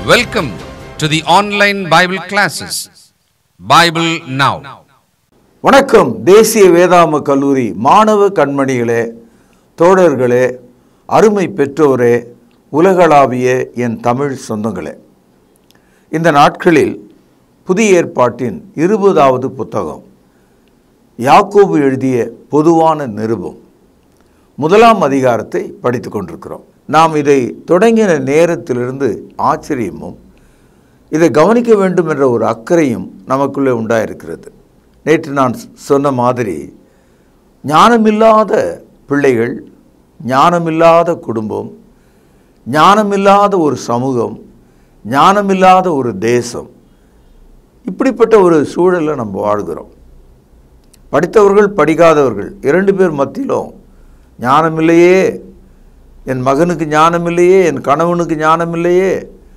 Welcome to the online Bible classes. Bible Now. வணக்கம் தேசிய வேதாம கல்லூரி மாணவ கண்மணிகளே தோழர்களே அருமை பெற்றோரே உலகளாவிய என் தமிழ் சொந்தங்களே இந்த நாட்களில் புதிய ஏற்பாட்டின் இருபதாவது புத்தகம் யாக்கோபு எழுதிய பொதுவான நிருபம் முதலாம் அதிகாரத்தை படித்து கொண்டிருக்கிறோம் நாம் இதை தொடங்கின நேரத்திலிருந்து ஆச்சரியமும் இதை கவனிக்க வேண்டும் என்ற ஒரு அக்கறையும் நமக்குள்ளே உண்டாயிருக்கிறது நேற்று நான் சொன்ன மாதிரி ஞானமில்லாத பிள்ளைகள் ஞானமில்லாத குடும்பம் ஞானமில்லாத ஒரு சமூகம் ஞானமில்லாத ஒரு தேசம் இப்படிப்பட்ட ஒரு சூழலில் நம்ம வாழ்கிறோம் படித்தவர்கள் படிக்காதவர்கள் இரண்டு பேர் மத்தியிலும் ஞானமில்லையே என் மகனுக்கு ஞானமில்லையே என் கணவனுக்கு ஞானமில்லையே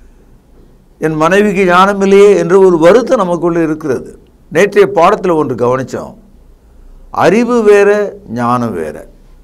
என் மனைவிக்கு ஞானமில்லையே என்ற ஒரு வருத்தம் நமக்குள்ளே இருக்கிறது நேற்றைய பாடத்தில் ஒன்று கவனித்தோம் அறிவு வேற ஞானம் வேற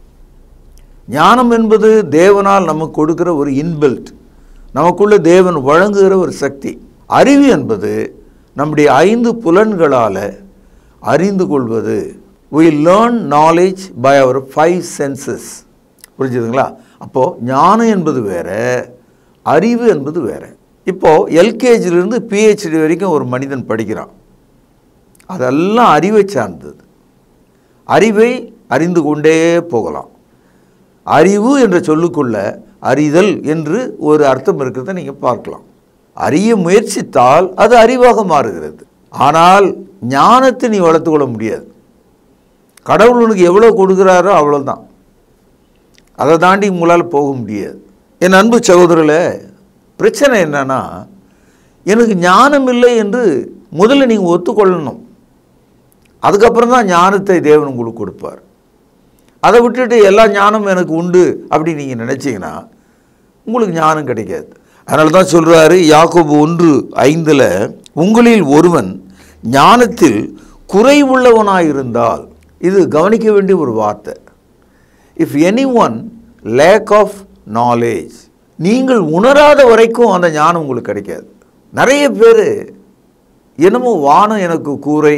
ஞானம் என்பது தேவனால் நமக்கு கொடுக்கிற ஒரு இன்பில்ட் நமக்குள்ள தேவன் வழங்குகிற ஒரு சக்தி அறிவு என்பது நம்முடைய ஐந்து புலன்களால் அறிந்து கொள்வது we learn knowledge by our five senses புரிஞ்சுதுங்களா அப்போது ஞானம் என்பது வேற அறிவு என்பது வேற இப்போது எல்கேஜிலிருந்து பிஹெச்டி வரைக்கும் ஒரு மனிதன் படிக்கிறான் அதெல்லாம் அறிவை சார்ந்தது அறிவை அறிந்து கொண்டே போகலாம் அறிவு என்ற சொல்லுக்குள்ள அறிதல் என்று ஒரு அர்த்தம் இருக்கிறத நீங்கள் பார்க்கலாம் அறிய முயற்சித்தால் அது அறிவாக மாறுகிறது ஆனால் ஞானத்தை நீ வளர்த்துக்கொள்ள முடியாது கடவுள் உனக்கு எவ்வளோ கொடுக்குறாரோ அவ்வளோதான் அதை தாண்டி உங்களால் போக முடியாது என் அன்பு சகோதரர்களே பிரச்சனை என்னன்னா எனக்கு ஞானம் இல்லை என்று முதல்ல நீங்கள் ஒத்துக்கொள்ளணும் அதுக்கப்புறம் தான் ஞானத்தை தேவன் உங்களுக்கு கொடுப்பார் அதை விட்டுட்டு எல்லா ஞானமும் எனக்கு உண்டு அப்படி நீங்கள் நினச்சிங்கன்னா உங்களுக்கு ஞானம் கிடைக்காது அதனால தான் சொல்கிறாரு யாக்கோபு ஒன்று ஐந்தில் உங்களில் ஒருவன் ஞானத்தில் குறைவுள்ளவனாயிருந்தால் இது கவனிக்க வேண்டிய ஒரு வார்த்தை if any one lack of knowledge நீங்கள் உணராத வரைக்கும் அந்த ஞானம் உங்களுக்கு கிடைக்காது நிறைய பேர் என்னமோ வானம் எனக்கு கூரை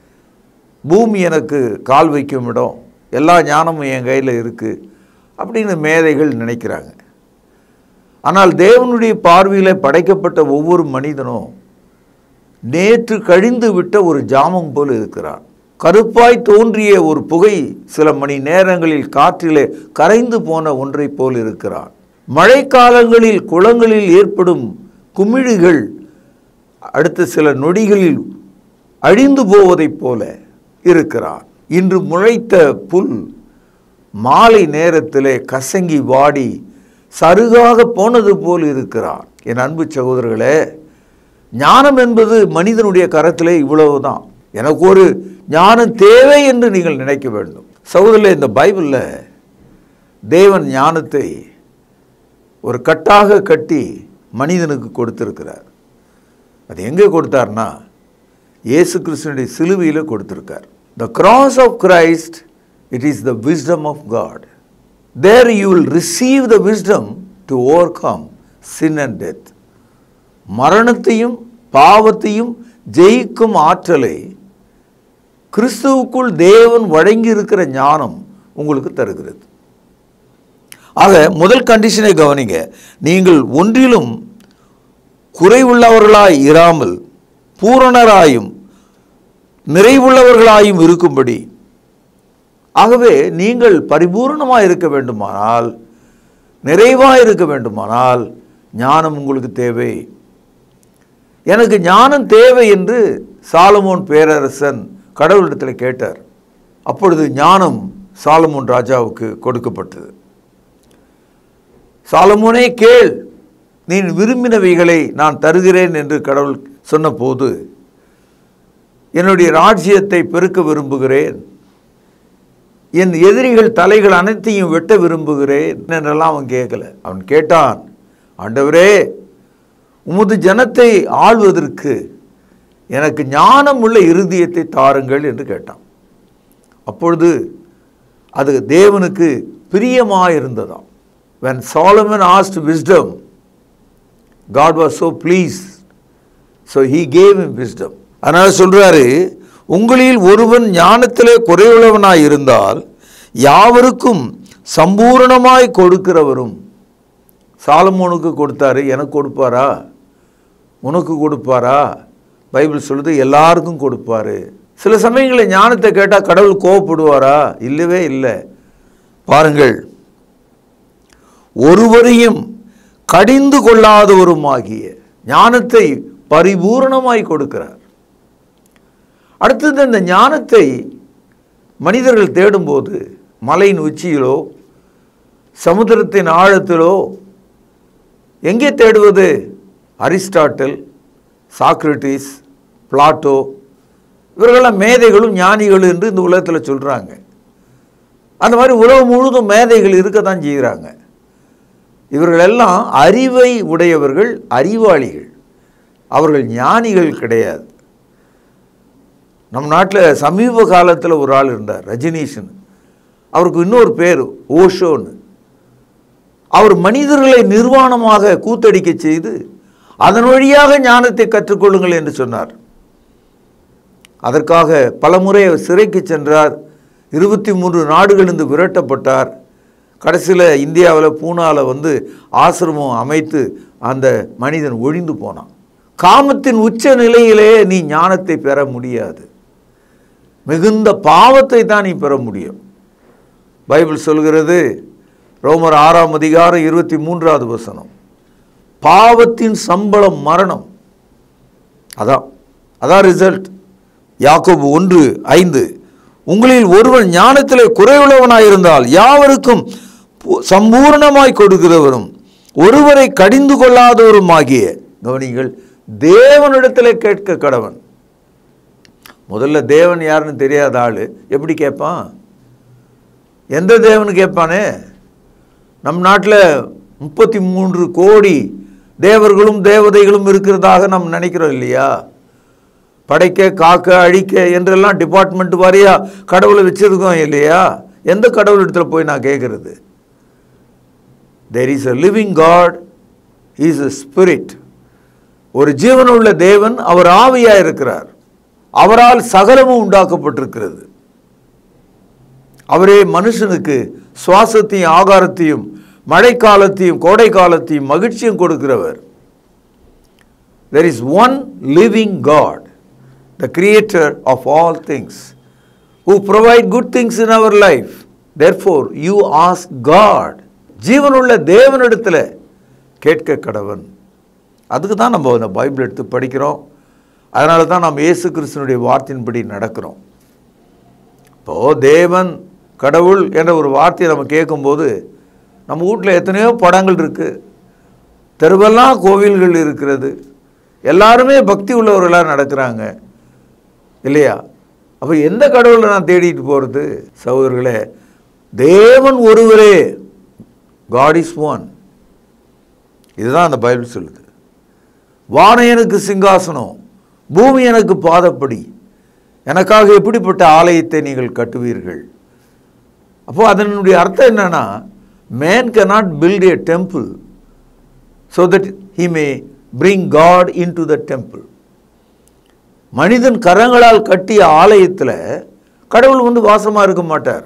பூமி எனக்கு கால் வைக்கும் இடம் எல்லா ஞானமும் என் கையில் இருக்குது அப்படின்னு மேதைகள் நினைக்கிறாங்க ஆனால் தேவனுடைய பார்வையில் படைக்கப்பட்ட ஒவ்வொரு மனிதனும் நேற்று கழிந்து விட்ட ஒரு ஜாமம் போல் இருக்கிறான் கருப்பாய் தோன்றிய ஒரு புகை சில மணி நேரங்களில் காற்றிலே கரைந்து போன ஒன்றை போல் இருக்கிறான் மழைக்காலங்களில் குளங்களில் ஏற்படும் குமிழிகள் அடுத்த சில நொடிகளில் அழிந்து போவதைப் போல இருக்கிறான் இன்று முளைத்த புல் மாலை நேரத்திலே கசங்கி வாடி சருகாக போனது போல் இருக்கிறான் என் அன்பு சகோதரர்களே ஞானம் என்பது மனிதனுடைய கரத்திலே இவ்வளவுதான் எனக்கு ஒரு ஞானம் தேவை என்று நீங்கள் நினைக்க வேண்டும் சகோதரில் இந்த பைபிளில் தேவன் ஞானத்தை ஒரு கட்டாக கட்டி மனிதனுக்கு கொடுத்திருக்கிறார் அது எங்கே கொடுத்தார்னா இயேசு கிறிஸ்தனுடைய சிலுவையில் கொடுத்திருக்கார் the cross of Christ it is the wisdom of God there you will receive the wisdom to overcome sin and death மரணத்தையும் பாவத்தையும் ஜெயிக்கும் ஆற்றலை கிறிஸ்துவுக்குள் தேவன் வழங்கி இருக்கிற ஞானம் உங்களுக்கு தருகிறது ஆக முதல் கண்டிஷனை கவனிங்க நீங்கள் ஒன்றிலும் குறைவுள்ளவர்களாய் இராமல் பூரணராயும் நிறைவுள்ளவர்களாயும் இருக்கும்படி ஆகவே நீங்கள் பரிபூர்ணமாக இருக்க வேண்டுமானால் நிறைவாக இருக்க வேண்டுமானால் ஞானம் உங்களுக்கு தேவை எனக்கு ஞானம் தேவை என்று சாலமோன் பேரரசன் கடவுளிடத்தில் கேட்டார் அப்பொழுது ஞானம் சாலமோன் ராஜாவுக்கு கொடுக்கப்பட்டது சாலமோனே கேள் நீ விரும்பினவைகளை நான் தருகிறேன் என்று கடவுள் சொன்னபோது என்னுடைய ராஜ்யத்தை பெருக்க விரும்புகிறேன் என் எதிரிகள் தலைகள் அனைத்தையும் வெட்ட விரும்புகிறேன் என்றெல்லாம் அவன் கேட்கல அவன் கேட்டான் ஆண்டவரே உமது ஜனத்தை ஆள்வதற்கு எனக்கு ஞானம் உள்ள இருதயத்தை தாருங்கள் என்று கேட்டான் அப்பொழுது அது தேவனுக்கு பிரியமாயிருந்ததாம் when solomon asked wisdom God was so pleased so he gave him wisdom அதனால் சொல்கிறாரு உங்களில் ஒருவன் ஞானத்திலே குறைவுள்ளவனாய் இருந்தால் யாவருக்கும் சம்பூரணமாய் கொடுக்கிறவரும் சாலமோனுக்கு கொடுத்தாரு எனக்கு கொடுப்பாரா உனக்கு கொடுப்பாரா பைபிள் சொல்லுது எல்லாருக்கும் கொடுப்பாரு சில சமயங்களில் ஞானத்தை கேட்டால் கடவுள் கோவப்படுவாரா இல்லவே இல்லை பாருங்கள் ஒருவரையும் கடிந்து கொள்ளாதவருமாகிய ஞானத்தை பரிபூரணமாய் கொடுக்கிறார் அடுத்தது இந்த ஞானத்தை மனிதர்கள் தேடும்போது மலையின் உச்சியிலோ சமுத்திரத்தின் ஆழத்திலோ எங்கே தேடுவது அரிஸ்டாட்டில் சாக்ரட்டிஸ் பிளாட்டோ இவர்களெல்லாம் மேதைகளும் ஞானிகளும் என்று இந்த உலகத்தில் சொல்கிறாங்க அந்த மாதிரி உலகம் முழுதும் மேதைகள் இருக்க தான் செய்கிறாங்க இவர்களெல்லாம் அறிவை உடையவர்கள் அறிவாளிகள் அவர்கள் ஞானிகள் கிடையாது நம் நாட்டில் சமீப காலத்தில் ஒரு ஆள் இருந்தார் ரஜினீஷன் அவருக்கு இன்னொரு பேர் ஓஷோன்னு அவர் மனிதர்களை நிர்வாணமாக கூத்தடிக்க செய்து அதன் வழியாக ஞானத்தை கற்றுக்கொள்ளுங்கள் என்று சொன்னார் அதற்காக பலமுறை அவர் சிறைக்கு சென்றார் இருபத்தி மூன்று நாடுகளிலிருந்து விரட்டப்பட்டார் கடைசியில் இந்தியாவில் பூனாவில் வந்து ஆசிரமம் அமைத்து அந்த மனிதன் ஒழிந்து போனான் காமத்தின் உச்ச நிலையிலே நீ ஞானத்தை பெற முடியாது மிகுந்த பாவத்தை தான் நீ பெற முடியும் பைபிள் சொல்கிறது ரோமர் ஆறாம் அதிகாரம் இருபத்தி மூன்றாவது வசனம் பாவத்தின் சம்பளம் மரணம் அதான் அதான் ரிசல்ட் யாக்கோபு ஒன்று ஐந்து உங்களில் ஒருவன் ஞானத்திலே குறைவுள்ளவனாயிருந்தால் யாவருக்கும் பு- சம்பூர்ணமாய் கொடுக்கிறவரும் ஒருவரை கடிந்து கொள்ளாதவருமாகிய கவனிங்கள் தேவனிடத்திலே கேட்க கடவன் முதல்ல தேவன் யாருன்னு தெரியாத ஆள் எப்படி கேட்பான் எந்த தேவன் கேட்பானே நம் நாட்டில் முப்பத்தி மூன்று கோடி தேவர்களும் தேவதைகளும் இருக்கிறதாக நாம் நினைக்கிறோம் இல்லையா படைக்க காக்க அழிக்க என்றெல்லாம் டிபார்ட்மெண்ட் வாரியா கடவுளை வச்சிருக்கோம் இல்லையா எந்த கடவுள் இடத்துல போய் நான் கேட்குறது there is a living God is a spirit ஒரு ஜீவனுள்ள தேவன் அவர் ஆவியாக இருக்கிறார் அவரால் சகலமும் உண்டாக்கப்பட்டிருக்கிறது அவரே மனுஷனுக்கு சுவாசத்தையும் ஆகாரத்தையும் மழைக்காலத்தையும் கோடை காலத்தையும் மகிழ்ச்சியும் கொடுக்கிறவர் there is one living God, the creator of all things, who provide good things in our life. Therefore, you ask God. ஜீவனுள்ள தேவனிடத்தில் கேட்க கடவன் அதுக்கு தான் நம்ம இந்த பைபிள் எடுத்து படிக்கிறோம் அதனால தான் நம்ம இயேசு கிறிஸ்தனுடைய வார்த்தையின்படி நடக்கிறோம் இப்போது தேவன் கடவுள் என்ற ஒரு வார்த்தையை நம்ம கேட்கும்போது நம்ம வீட்டில் எத்தனையோ படங்கள் இருக்குது தெருவெல்லாம் கோவில்கள் இருக்கிறது எல்லாருமே பக்தி உள்ளவர்களாக நடக்கிறாங்க இல்லையா அப்போ எந்த கடவுளை நான் தேடிட்டு போகிறது சகோதரர்களே தேவன் ஒருவரே காட் இஸ் ஒன் இதுதான் அந்த பைபிள் சொல்லுது வானம் எனக்கு சிங்காசனம் பூமி எனக்கு பாதப்படி எனக்காக எப்படிப்பட்ட ஆலயத்தை நீங்கள் கட்டுவீர்கள் அப்போ அதனுடைய அர்த்தம் என்னன்னா man cannot build a temple so that he may bring God into the temple மனிதன் கரங்களால் கட்டிய ஆலயத்தில் கடவுள் வந்து வாசமாக இருக்க மாட்டார்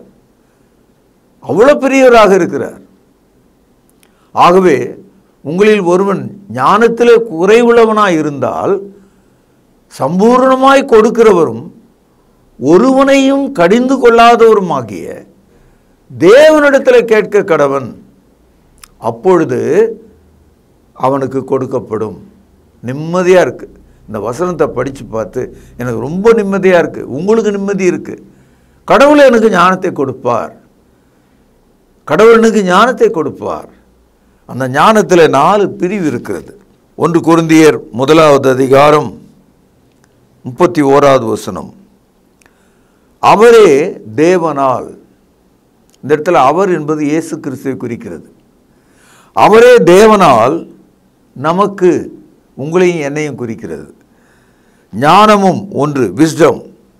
அவ்வளோ பெரியவராக இருக்கிறார் ஆகவே உங்களில் ஒருவன் ஞானத்திலே குறைவுள்ளவனாய் இருந்தால் சம்பூர்ணமாய் கொடுக்கிறவரும் ஒருவனையும் கடிந்து கொள்ளாதவருமாகிய தேவனிடத்தில் கேட்க கடவன் அப்பொழுது அவனுக்கு கொடுக்கப்படும் நிம்மதியாக இருக்குது இந்த வசனத்தை படித்து பார்த்து எனக்கு ரொம்ப நிம்மதியாக இருக்குது உங்களுக்கு நிம்மதி இருக்குது கடவுள் எனக்கு ஞானத்தை கொடுப்பார் கடவுள் எனக்கு ஞானத்தை கொடுப்பார் அந்த ஞானத்தில் நாலு பிரிவு இருக்கிறது ஒன்று குருந்தியர் முதலாவது அதிகாரம் முப்பத்தி ஓராவது வசனம் அவரே தேவனால் இந்த இடத்துல அவர் என்பது இயேசு கிறிஸ்துவை குறிக்கிறது அவரே தேவனால் நமக்கு உங்களையும் என்னையும் குறிக்கிறது ஞானமும் ஒன்று விஸ்டம்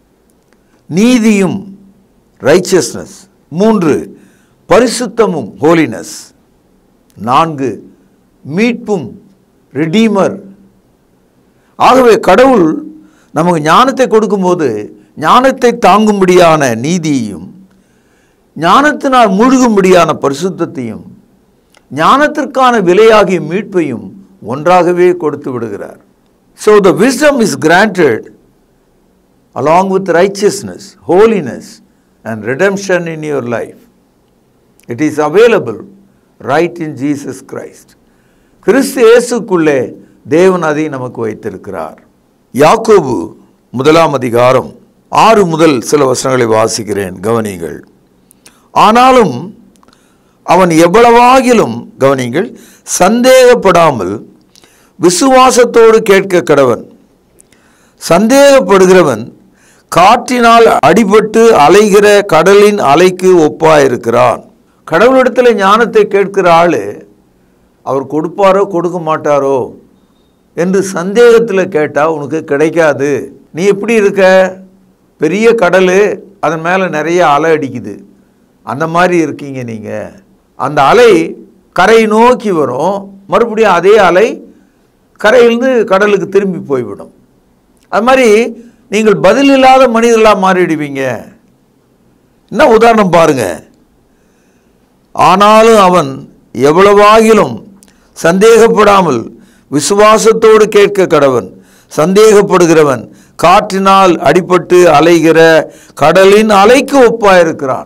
நீதியும் ரைச்சியஸ்னஸ் மூன்று பரிசுத்தமும் ஹோலினஸ் நான்கு மீட்பும் ரிடீமர் ஆகவே கடவுள் நமக்கு ஞானத்தை கொடுக்கும்போது ஞானத்தை தாங்கும்படியான நீதியையும் ஞானத்தினால் மூழ்கும்படியான பரிசுத்தத்தையும் ஞானத்திற்கான விலையாகிய மீட்பையும் ஒன்றாகவே கொடுத்து விடுகிறார் so the wisdom is granted along with righteousness, holiness and redemption in your life. It is available right in Jesus Christ. கிறிஸ்து இயேசுக்குள்ளே தேவன் அதை நமக்கு வைத்திருக்கிறார் யாக்கோபு முதலாம் அதிகாரம் ஆறு முதல் சில வசனங்களை வாசிக்கிறேன் கவனிங்கள் ஆனாலும் அவன் எவ்வளவாகிலும் கவனிங்கள் சந்தேகப்படாமல் விசுவாசத்தோடு கேட்க கடவன் சந்தேகப்படுகிறவன் காற்றினால் அடிபட்டு அலைகிற கடலின் அலைக்கு ஒப்பாயிருக்கிறான் கடவுளிடத்தில் ஞானத்தை கேட்கிற ஆள் அவர் கொடுப்பாரோ கொடுக்க மாட்டாரோ என்று சந்தேகத்தில் கேட்டால் உனக்கு கிடைக்காது நீ எப்படி இருக்க பெரிய கடல் அதன் மேலே நிறைய அலை அடிக்குது அந்த மாதிரி இருக்கீங்க நீங்கள் அந்த அலை கரை நோக்கி வரும் மறுபடியும் அதே அலை கரையிலிருந்து கடலுக்கு திரும்பி போய்விடும் அது மாதிரி நீங்கள் பதில் இல்லாத மனிதர்களாக மாறிடுவீங்க என்ன உதாரணம் பாருங்க ஆனாலும் அவன் எவ்வளவாகிலும் சந்தேகப்படாமல் விசுவாசத்தோடு கேட்க கடவன் சந்தேகப்படுகிறவன் காற்றினால் அடிபட்டு அலைகிற கடலின் அலைக்கு ஒப்பாயிருக்கிறான்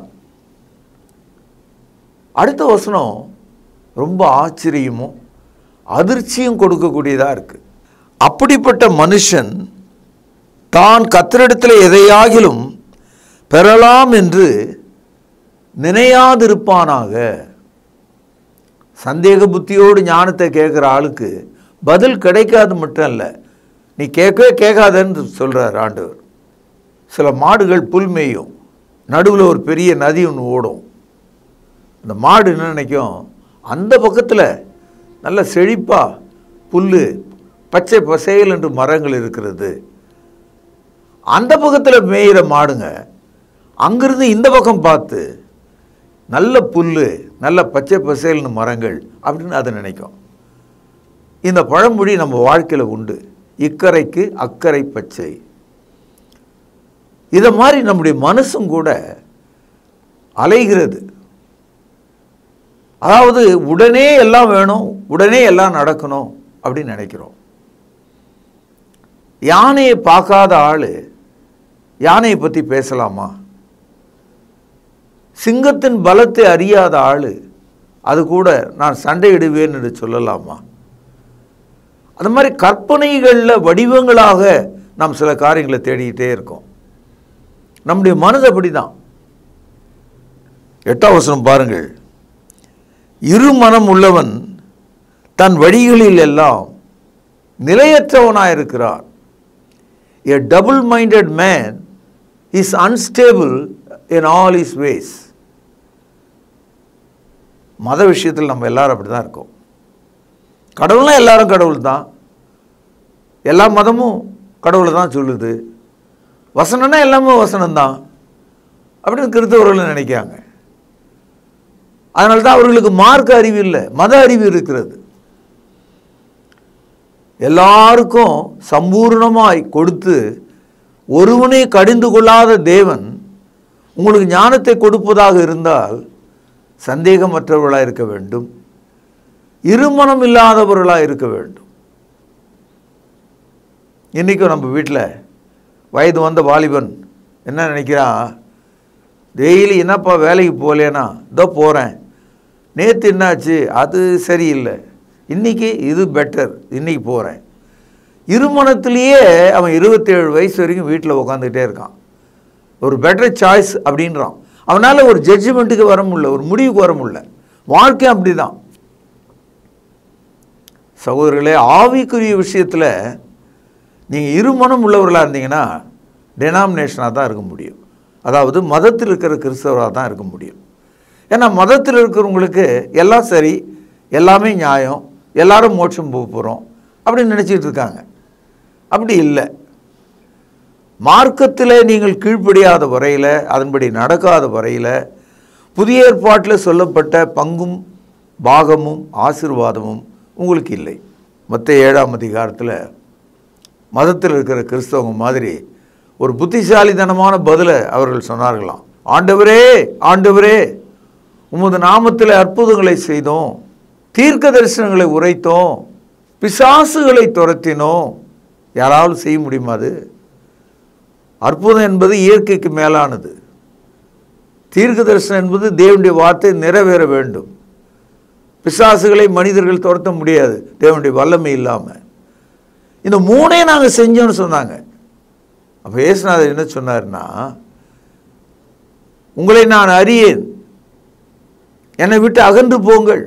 அடுத்த வசனம் ரொம்ப ஆச்சரியமும் அதிர்ச்சியும் கொடுக்கக்கூடியதாக இருக்கு அப்படிப்பட்ட மனுஷன் தான் கத்திரிடத்தில் எதையாகிலும் பெறலாம் என்று நினையாதிருப்பானாக சந்தேக புத்தியோடு ஞானத்தை கேட்குற ஆளுக்கு பதில் கிடைக்காது மட்டும் இல்லை நீ கேட்கவே கேட்காதன்னு சொல்கிறார் ஆண்டவர் சில மாடுகள் புல் மேயும் நடுவில் ஒரு பெரிய நதி ஒன்று ஓடும் அந்த மாடு என்ன நினைக்கும் அந்த பக்கத்தில் நல்ல செழிப்பாக புல் பச்சை பசையல் என்று மரங்கள் இருக்கிறது அந்த பக்கத்தில் மேயிற மாடுங்க அங்கிருந்து இந்த பக்கம் பார்த்து நல்ல புல் நல்ல பச்சை பசேல்னு மரங்கள் அப்படின்னு அதை நினைக்கும் இந்த பழமொழி நம்ம வாழ்க்கையில் உண்டு இக்கரைக்கு அக்கறை பச்சை இதை மாதிரி நம்முடைய மனசும் கூட அலைகிறது அதாவது உடனே எல்லாம் வேணும் உடனே எல்லாம் நடக்கணும் அப்படின்னு நினைக்கிறோம் யானையை பார்க்காத ஆள் யானையை பற்றி பேசலாமா சிங்கத்தின் பலத்தை அறியாத ஆள் அது கூட நான் சண்டையிடுவேன் என்று சொல்லலாமா அந்த மாதிரி கற்பனைகளில் வடிவங்களாக நாம் சில காரியங்களை தேடிக்கிட்டே இருக்கோம் நம்முடைய மனது அப்படி தான் எட்டாம் வசனம் பாருங்கள் இரு மனம் உள்ளவன் தன் வழிகளில் எல்லாம் நிலையற்றவனாயிருக்கிறான் a double minded man is unstable in all his ways மத விஷயத்தில் நம்ம எல்லாரும் அப்படி தான் இருக்கோம் கடவுள்னா எல்லாரும் கடவுள் தான் எல்லா மதமும் கடவுளை தான் சொல்லுது வசனம்னா எல்லாமே வசனம்தான் அப்படின்னு கிறிஸ்தவர்கள் நினைக்காங்க அதனால தான் அவர்களுக்கு மார்க்க அறிவு இல்லை மத அறிவு இருக்கிறது எல்லாருக்கும் சம்பூர்ணமாய் கொடுத்து ஒருவனை கடிந்து கொள்ளாத தேவன் உங்களுக்கு ஞானத்தை கொடுப்பதாக இருந்தால் சந்தேகமற்றவர்களாக இருக்க வேண்டும் இருமனம் இல்லாதவர்களாக இருக்க வேண்டும் இன்றைக்கும் நம்ம வீட்டில் வயது வந்த வாலிபன் என்ன நினைக்கிறான் டெய்லி என்னப்பா வேலைக்கு போகலேனா இதோ போகிறேன் நேற்று என்னாச்சு அது சரியில்லை இன்றைக்கி இது பெட்டர் இன்றைக்கி போகிறேன் இருமணத்திலேயே அவன் இருபத்தேழு வயசு வரைக்கும் வீட்டில் உட்காந்துக்கிட்டே இருக்கான் ஒரு பெட்டர் சாய்ஸ் அப்படின்றான் அவனால் ஒரு ஜட்ஜ்மெண்ட்டுக்கு வர முடியல ஒரு முடிவுக்கு வர முடியல வாழ்க்கை அப்படி தான் சகோதரர்களே ஆவிக்குரிய விஷயத்தில் நீங்கள் இருமனம் உள்ளவர்களாக இருந்தீங்கன்னா டெனாமினேஷனாக தான் இருக்க முடியும் அதாவது மதத்தில் இருக்கிற கிறிஸ்தவராக தான் இருக்க முடியும் ஏன்னா மதத்தில் இருக்கிறவங்களுக்கு எல்லாம் சரி எல்லாமே நியாயம் எல்லாரும் மோட்சம் போக போகிறோம் அப்படின்னு நினச்சிட்டு இருக்காங்க அப்படி இல்லை மார்க்கத்தில் நீங்கள் கீழ்ப்படியாத வரையில் அதன்படி நடக்காத வரையில் புதிய ஏற்பாட்டில் சொல்லப்பட்ட பங்கும் பாகமும் ஆசிர்வாதமும் உங்களுக்கு இல்லை மற்ற ஏழாம் அதிகாரத்தில் மதத்தில் இருக்கிற கிறிஸ்தவங்க மாதிரி ஒரு புத்திசாலித்தனமான பதிலை அவர்கள் சொன்னார்களாம் ஆண்டவரே ஆண்டவரே உமது நாமத்தில் அற்புதங்களை செய்தோம் தீர்க்க தரிசனங்களை உரைத்தோம் பிசாசுகளை துரத்தினோம் யாராவது செய்ய முடியுமா அது அற்புதம் என்பது இயற்கைக்கு மேலானது தீர்க்க தரிசனம் என்பது தேவனுடைய வார்த்தை நிறைவேற வேண்டும் பிசாசுகளை மனிதர்கள் துரத்த முடியாது தேவனுடைய வல்லமை இல்லாமல் இந்த மூணே நாங்கள் செஞ்சோம்னு சொன்னாங்க அப்போ ஏசுநாதர் என்ன சொன்னார்னா உங்களை நான் அறியேன் என்னை விட்டு அகன்று போங்கள்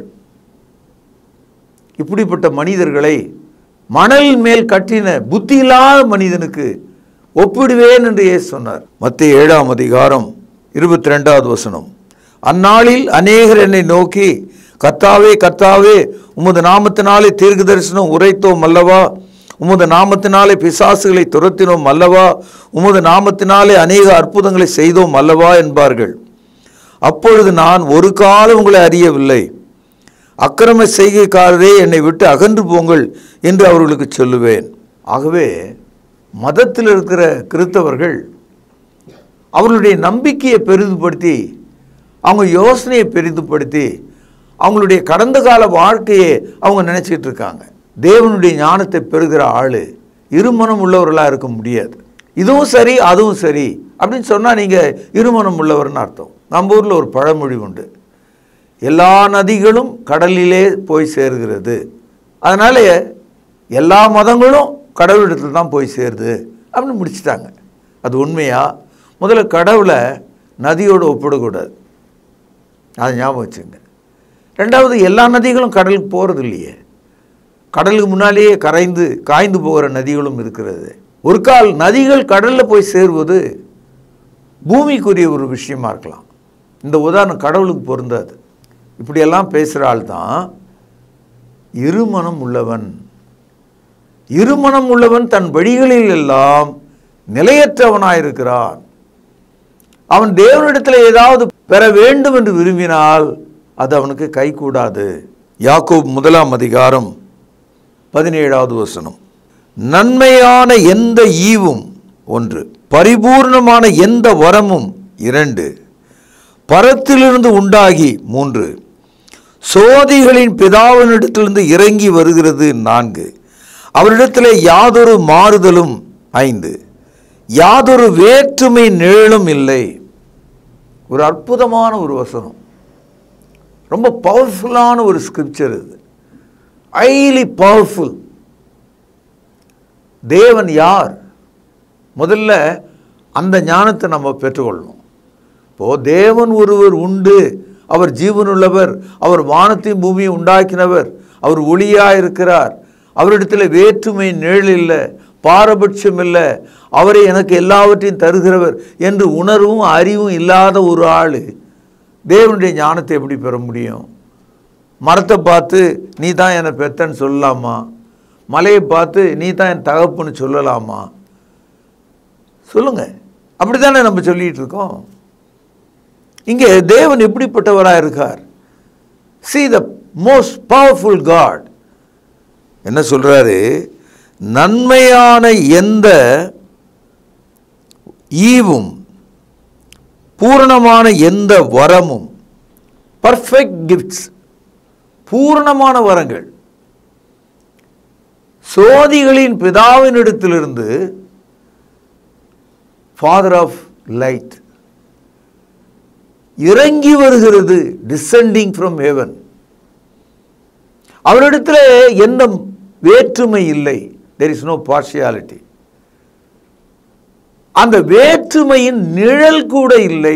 இப்படிப்பட்ட மனிதர்களை மணல் மேல் கட்டின புத்தி இல்லாத மனிதனுக்கு ஒப்பிடுவேன் என்று இயேசு சொன்னார் மத்திய ஏழாம் அதிகாரம் இருபத்தி ரெண்டாவது வசனம் அந்நாளில் அநேகர் என்னை நோக்கி கர்த்தாவே கர்த்தாவே உமது நாமத்தினாலே தீர்க்க தரிசனம் உரைத்தோம் அல்லவா உமது நாமத்தினாலே பிசாசுகளை துரத்தினோம் அல்லவா உமது நாமத்தினாலே அநேக அற்புதங்களை செய்தோம் அல்லவா என்பார்கள் அப்பொழுது நான் ஒரு காலம் உங்களை அறியவில்லை அக்கிரம செய்கைக்காரரே என்னை விட்டு அகன்று போங்கள் என்று அவர்களுக்கு சொல்லுவேன் ஆகவே மதத்தில் இருக்கிற கிறித்தவர்கள் அவர்களுடைய நம்பிக்கையை பெரிதுபடுத்தி அவங்க யோசனையை பெரிதுபடுத்தி அவங்களுடைய கடந்த கால வாழ்க்கையை அவங்க நினச்சிக்கிட்டு இருக்காங்க தேவனுடைய ஞானத்தை பெறுகிற ஆள் இருமனம் உள்ளவர்களாக இருக்க முடியாது இதுவும் சரி அதுவும் சரி அப்படின்னு சொன்னால் நீங்கள் இருமனம் உள்ளவர்னு அர்த்தம் நம்ம ஊரில் ஒரு பழமொழி உண்டு எல்லா நதிகளும் கடலிலே போய் சேர்கிறது அதனால் எல்லா மதங்களும் கடவுளிடத்தில் தான் போய் சேருது அப்படின்னு முடிச்சிட்டாங்க அது உண்மையா முதல்ல கடவுளை நதியோடு ஒப்பிடக்கூடாது அதை ஞாபகம் வச்சுங்க ரெண்டாவது எல்லா நதிகளும் கடலுக்கு போகிறது இல்லையே கடலுக்கு முன்னாலேயே கரைந்து காய்ந்து போகிற நதிகளும் இருக்கிறது ஒரு கால் நதிகள் கடலில் போய் சேருவது பூமிக்குரிய ஒரு விஷயமா இருக்கலாம் இந்த உதாரணம் கடவுளுக்கு பொருந்தாது இப்படியெல்லாம் பேசுகிற ஆள் தான் இருமனம் உள்ளவன் இருமனம் உள்ளவன் தன் வழிகளில் எல்லாம் நிலையற்றவனாயிருக்கிறான் அவன் தேவனிடத்தில் ஏதாவது பெற வேண்டும் என்று விரும்பினால் அது அவனுக்கு கைகூடாது யாக்கோப் முதலாம் அதிகாரம் பதினேழாவது வசனம் நன்மையான எந்த ஈவும் ஒன்று பரிபூர்ணமான எந்த வரமும் இரண்டு பரத்திலிருந்து உண்டாகி மூன்று சோதிகளின் பிதாவினிடத்திலிருந்து இறங்கி வருகிறது நான்கு அவரிடத்தில் யாதொரு மாறுதலும் ஐந்து யாதொரு வேற்றுமை நிழலும் இல்லை ஒரு அற்புதமான ஒரு வசனம் ரொம்ப பவர்ஃபுல்லான ஒரு ஸ்கிரிப்சர் இது ஹைலி பவர்ஃபுல் தேவன் யார் முதல்ல அந்த ஞானத்தை நம்ம பெற்றுக்கொள்ளணும் இப்போது தேவன் ஒருவர் உண்டு அவர் ஜீவனுள்ளவர் அவர் வானத்தையும் பூமியை உண்டாக்கினவர் அவர் ஒளியாக இருக்கிறார் அவரிடத்தில் வேற்றுமை நிழல் இல்லை பாரபட்சம் இல்லை அவரை எனக்கு எல்லாவற்றையும் தருகிறவர் என்று உணர்வும் அறிவும் இல்லாத ஒரு ஆள் தேவனுடைய ஞானத்தை எப்படி பெற முடியும் மரத்தை பார்த்து நீ தான் என்னை பெத்தன்னு சொல்லலாமா மலையை பார்த்து நீ தான் என் தகப்புன்னு சொல்லலாமா சொல்லுங்க அப்படி தானே நம்ம சொல்லிட்டு இருக்கோம் இங்கே தேவன் எப்படிப்பட்டவராக இருக்கார் see the most powerful God என்ன சொல்றாரு நன்மையான எந்த ஈவும் பூரணமான எந்த வரமும் பர்ஃபெக்ட் கிஃப்ட்ஸ் பூரணமான வரங்கள் சோதிகளின் பிதாவினிடத்திலிருந்து ஃபாதர் ஆஃப் லைட் இறங்கி வருகிறது டிசெண்டிங் ஃப்ரம் ஹெவன் அவரிடத்தில் எந்த வேற்றுமை இல்லை தெர் இஸ் நோ பார்ஷியாலிட்டி அந்த வேற்றுமையின் நிழல் கூட இல்லை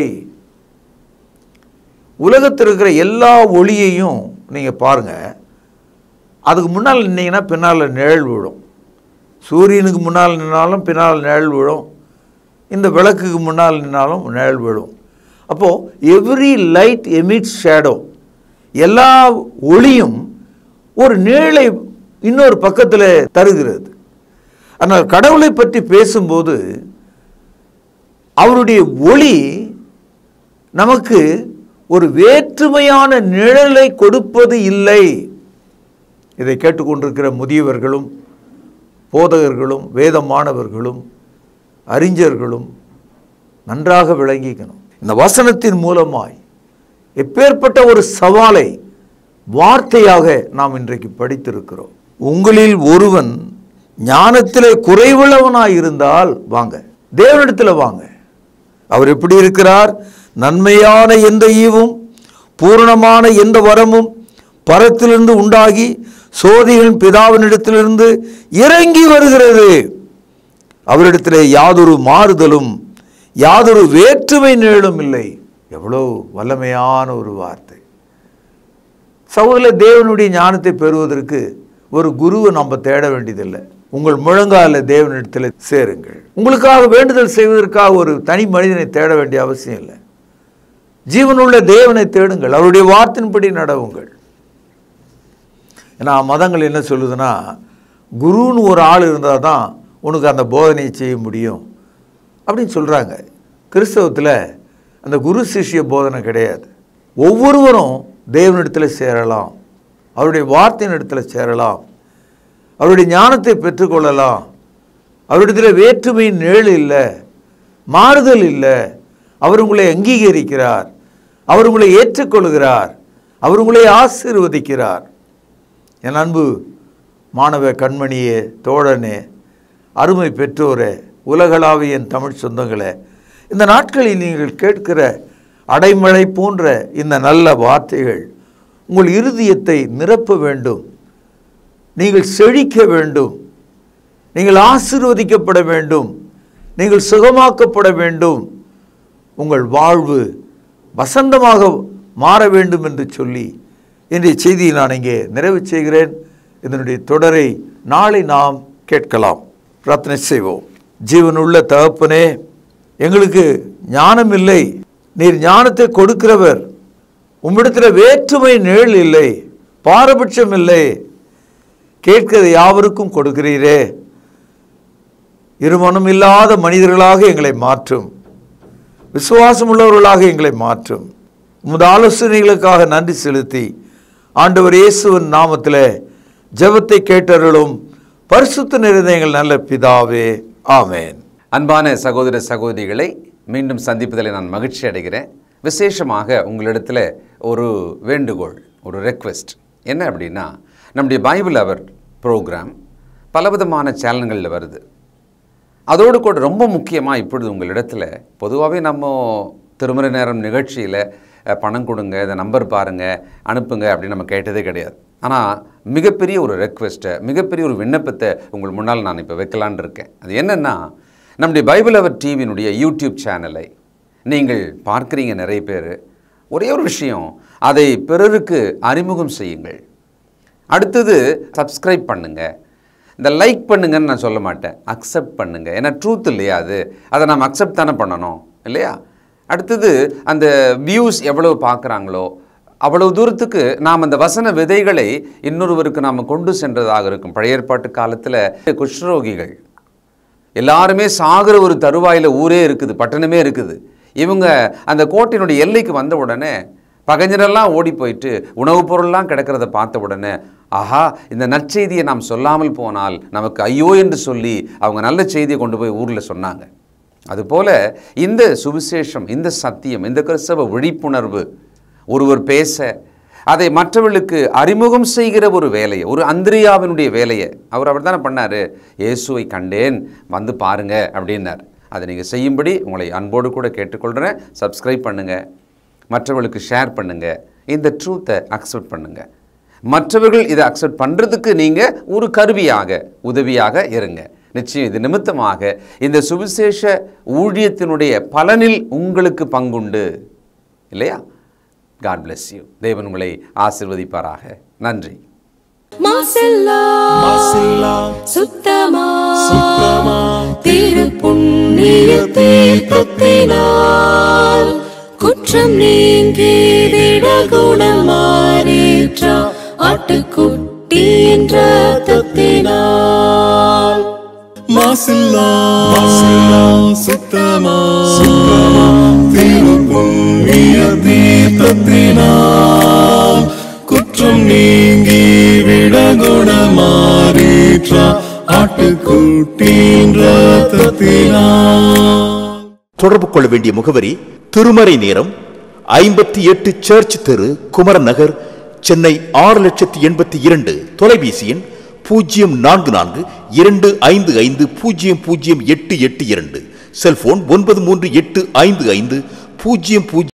உலகத்தில் இருக்கிற எல்லா ஒளியையும் நீங்கள் பாருங்கள் அதுக்கு முன்னால் நின்னீங்கன்னா பின்னால் நிழல் விழும் சூரியனுக்கு முன்னால் நின்னாலும் பின்னால் நிழல் விழும் இந்த விளக்குக்கு முன்னால் நின்னாலும் நிழல் விழும் அப்போது எவ்ரி லைட் எமிட்ஸ் ஷேடோ எல்லா ஒளியும் ஒரு நிழலை இன்னொரு பக்கத்தில் தருகிறது ஆனால் கடவுளை பற்றி பேசும்போது அவருடைய ஒளி நமக்கு ஒரு வேற்றுமையான நிழலை கொடுப்பது இல்லை இதை கேட்டுக்கொண்டிருக்கிற முதியவர்களும் போதகர்களும் வேத மாணவர்களும் அறிஞர்களும் நன்றாக விளங்கிக்கணும் இந்த வசனத்தின் மூலமாய் எப்பேற்பட்ட ஒரு சவாலை வார்த்தையாக நாம் இன்றைக்கு படித்திருக்கிறோம் உங்களில் ஒருவன் ஞானத்திலே குறைவுள்ளவனாய் இருந்தால் வாங்க தேவனிடத்தில் வாங்க அவர் எப்படி இருக்கிறார் நன்மையான எந்த ஈவும் பூரணமான எந்த வரமும் பரத்திலிருந்து உண்டாகி சோதிகளின் பிதாவினிடத்திலிருந்து இறங்கி வருகிறது அவரிடத்திலே யாதொரு மாறுதலும் யாதொரு வேற்றுமை நிழலும் இல்லை எவ்வளோ வல்லமையான ஒரு வார்த்தை சகோதர தேவனுடைய ஞானத்தை பெறுவதற்கு ஒரு குருவை நம்ம தேட வேண்டியதில்லை உங்கள் முழங்கால தேவனிடத்தில் சேருங்கள் உங்களுக்காக வேண்டுதல் செய்வதற்காக ஒரு தனி மனிதனை தேட வேண்டிய அவசியம் இல்லை ஜீவனுள்ள தேவனை தேடுங்கள் அவருடைய வார்த்தையின்படி நடவுங்கள் ஏன்னா மதங்கள் என்ன சொல்லுதுன்னா குருன்னு ஒரு ஆள் இருந்தால் தான் உனக்கு அந்த போதனையை செய்ய முடியும் அப்படின்னு சொல்கிறாங்க கிறிஸ்தவத்தில் அந்த குரு சிஷ்ய போதனை கிடையாது ஒவ்வொருவரும் தேவனிடத்தில் சேரலாம் அவருடைய வார்த்தையின் இடத்துல சேரலாம் அவருடைய ஞானத்தை பெற்றுக்கொள்ளலாம் அவரிடத்தில் வேற்றுமையின் நிழல் இல்லை மாறுதல் இல்லை அவர் உங்களை அங்கீகரிக்கிறார் அவர் உங்களை ஏற்றுக்கொள்கிறார் அவர் உங்களை ஆசீர்வதிக்கிறார் என் அன்பு மாணவ கண்மணியே தோழனே அருமை பெற்றோரே உலகளாவிய என் தமிழ் சொந்தங்களே இந்த நாட்களில் நீங்கள் கேட்கிற அடைமழை போன்ற இந்த நல்ல வார்த்தைகள் உங்கள் இருதயத்தை நிரப்ப வேண்டும் நீங்கள் செழிக்க வேண்டும் நீங்கள் ஆசீர்வதிக்கப்பட வேண்டும் நீங்கள் சுகமாக்கப்பட வேண்டும் உங்கள் வாழ்வு வசந்தமாக மாற வேண்டும் என்று சொல்லி இன்றைய செய்தியை நான் இங்கே நிறைவு செய்கிறேன் இதனுடைய தொடரை நாளை நாம் கேட்கலாம் பிரார்த்தனை செய்வோம் ஜீவனுள்ள தகப்பனே எங்களுக்கு ஞானம் இல்லை நீர் ஞானத்தை கொடுக்கிறவர் உம்மிடத்தில் வேற்றுமை நிழல் இல்லை பாரபட்சம் இல்லை கேட்கிறது யாவருக்கும் கொடுக்கிறீரே இருமனம் இல்லாத மனிதர்களாக எங்களை மாற்றும் விசுவாசம் உள்ளவர்களாக எங்களை மாற்றும் உமது ஆலோசனைகளுக்காக நன்றி செலுத்தி ஆண்டவர் இயேசுவின் நாமத்தில் ஜெபத்தை கேட்டருளும் பரிசுத்த நிறைந்த எங்கள் நல்ல பிதாவே ஆமென் அன்பான சகோதர சகோதரிகளை மீண்டும் சந்திப்பதில் நான் மகிழ்ச்சி அடைகிறேன் விசேஷமாக உங்களிடத்தில் ஒரு வேண்டுகோள் ஒரு ரெக்வெஸ்ட் என்ன அப்படின்னா நம்முடைய பைபிள் அவர் ப்ரோக்ராம் பலவிதமான சேனல்களில் வருது அதோடு கூட ரொம்ப முக்கியமாக இப்பொழுது உங்களிடத்தில் பொதுவாகவே நம்ம திருமறை நேரம் நிகழ்ச்சியில் அஹ், பணம் கொடுங்க இதை நம்பர் பாருங்கள் அனுப்புங்க அப்படின்னு நம்ம கேட்டதே கிடையாது ஆனால் மிகப்பெரிய ஒரு ரெக்வெஸ்ட்டை மிகப்பெரிய ஒரு விண்ணப்பத்தை உங்கள் முன்னால் நான் இப்போ வைக்கலான்னு இருக்கேன் அது என்னென்னா நம்முடைய பைபிள் அவர் டிவியினுடைய யூடியூப் சேனலை நீங்கள் பார்க்குறீங்க நிறைய பேர் ஒரே ஒரு விஷயம் அதை பிறருக்கு அறிமுகம் செய்யுங்கள் அடுத்தது சப்ஸ்கிரைப் பண்ணுங்க இந்த லைக் பண்ணுங்கன்னு நான் சொல்ல மாட்டேன் அக்செப்ட் பண்ணுங்க ஏன்னா ட்ரூத் இல்லையா அது அதை நாம் அக்செப்ட் தானே பண்ணணும் இல்லையா அடுத்தது அந்த வியூஸ் எவ்வளவு பார்க்குறாங்களோ அவ்வளவு தூரத்துக்கு நாம் அந்த வசன விதைகளை இன்னொருவருக்கு நாம் கொண்டு சென்றதாக இருக்கும் பழைய ஏற்பாட்டு காலத்தில் குஷ்ரோகிகள் எல்லாருமே சாகிற ஒரு தருவாயில் ஊரே இருக்குது பட்டணமே இருக்குது இவங்க அந்த கோட்டையினுடைய எல்லைக்கு வந்த உடனே பகைஞரெல்லாம் ஓடி போயிட்டு உணவுப் பொருள்லாம் கிடக்கிறத பார்த்த உடனே ஆஹா இந்த நற்செய்தியை நாம் சொல்லாமல் போனால் நமக்கு ஐயோ என்று சொல்லி அவங்க நல்ல செய்தியை கொண்டு போய் ஊரில் சொன்னாங்க அதுபோல இந்த சுவிசேஷம் இந்த சத்தியம் இந்த கிறிஸ்தவ விழிப்புணர்வு ஒருவர் பேச அதை மற்றவர்களுக்கு அறிமுகம் செய்கிற ஒரு வேலையை ஒரு அந்திரியாவினுடைய வேலையை அவர் அவர் தானே பண்ணார் இயேசுவை கண்டேன் வந்து பாருங்க அப்படின்னார் அதை நீங்கள் செய்யும்படி உங்களை அன்போடு கூட கேட்டுக்கொள்கிறேன் சப்ஸ்கிரைப் பண்ணுங்கள் மற்றவர்களுக்கு ஷேர் பண்ணுங்கள் இந்த ட்ரூத்தை அக்செப்ட் பண்ணுங்கள் மற்றவர்கள் இதை அக்செப்ட் பண்ணுறதுக்கு நீங்கள் ஒரு கருவியாக உதவியாக இருங்க நிச்சயம் இது நிமித்தமாக இந்த சுவிசேஷ ஊழியத்தினுடைய பலனில் உங்களுக்கு பங்குண்டு இல்லையா காட் bless யூ தேவன் உங்களை ஆசிர்வதிப்பாராக நன்றி மாசில்லா சுத்தமா திரு புண்ணிய தீர்த்தத்தினால் குற்றம் நீங்கி விட குணமாறேற்ற ஆட்டுக்குட்டி என்ற தத்தினால் மாசில்லா மாசில்லா சுத்தமா சுத்தமா திருப்புண்ணிய தீர்த்தத்தினால் குற்றம் நீங்கி விடகு மாறேற்றா ஆட்டுக்குட்டியின் ரத்தத்தினால் தொடர்பு கொள்ள வேண்டிய முகவரி திருமறை நேரம் ஐம்பத்தி எட்டு சர்ச் தெரு குமரன் நகர் சென்னை ஆறு லட்சத்தி எண்பத்தி இரண்டு தொலைபேசி எண் பூஜ்ஜியம் நான்கு நான்கு இரண்டு ஐந்து ஐந்து பூஜ்ஜியம் பூஜ்ஜியம் எட்டு எட்டு இரண்டு செல்போன் ஒன்பது மூன்று எட்டு ஐந்து ஐந்து பூஜ்ஜியம் பூஜ்ஜியம்